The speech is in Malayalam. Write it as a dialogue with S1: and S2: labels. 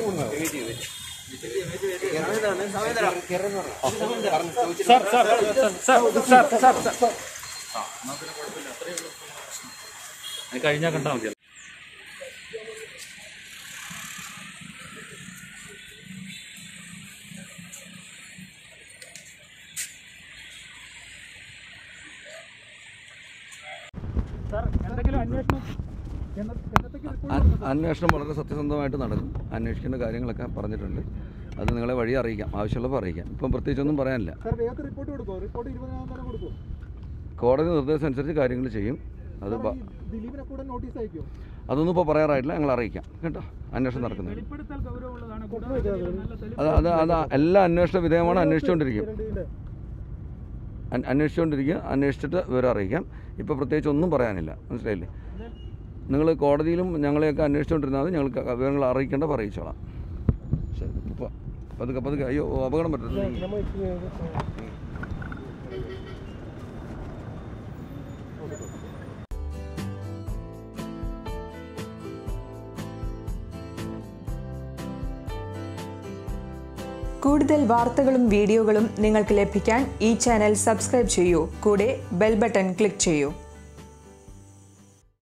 S1: കഴിഞ്ഞാൽ കണ്ടാൽ മതി
S2: അ- അന്വേഷണം വളരെ സത്യസന്ധമായിട്ട് നടക്കും അന്വേഷിക്കേണ്ട കാര്യങ്ങളൊക്കെ പറഞ്ഞിട്ടുണ്ട് അത് നിങ്ങളെ വഴി അറിയിക്കാം ആവശ്യമുള്ളപ്പോൾ അറിയിക്കാം ഇപ്പം പ്രത്യേകിച്ചൊന്നും പറയാനില്ല
S3: സാർ വേഗത്തിൽ റിപ്പോർട്ട് കൊടുക്കോ റിപ്പോർട്ട് ഇരുപതിനാം തീയതി കൊടുക്കും
S2: കോടതി നിർദ്ദേശം അനുസരിച്ച് കാര്യങ്ങൾ ചെയ്യും അത് ബ-
S3: ദിലീപിനെ കൂടെ നോട്ടീസ് അയക്കും
S2: അതൊന്നും ഇപ്പോൾ പറയാറായിട്ടില്ല ഞങ്ങൾ അറിയിക്കാം കേട്ടോ അന്വേഷണം നടക്കുന്നത്
S4: വെളിപ്പെടുത്തൽ ഗൗരവമുള്ളതാണ്
S2: അത് അത് അത് എല്ലാ അന്വേഷണ വിധേയമാണ് അന്വേഷിച്ചുകൊണ്ടിരിക്കും അൻ- അന്വേഷിച്ചുകൊണ്ടിരിക്കുക അന്വേഷിച്ചിട്ട് വിവരം അറിയിക്കാം ഇപ്പോൾ പ്രത്യേകിച്ച് ഒന്നും പറയാനില്ല മനസ്സിലായില്ലേ നിങ്ങൾ കോടതിയിലും ഞങ്ങളെയൊക്കെ അന്വേഷിച്ചുകൊണ്ടിരുന്നാൽ മതി ഞങ്ങൾക്ക് വിവരങ്ങൾ അറിയിക്കേണ്ട പറയിച്ചോളാം ശരി ഇപ്പോൾ പതുക്കെ പതുക്കെ അയ്യോ ഓ, അപകടം പറ്റുന്നു
S5: കൂടുതൽ വാർത്തകളും വീഡിയോകളും നിങ്ങൾക്ക് ലഭിക്കാൻ ഈ ചാനൽ സബ്സ്ക്രൈബ് ചെയ്യൂ കൂടെ ബെൽ ബട്ടൺ ക്ലിക്ക് ചെയ്യൂ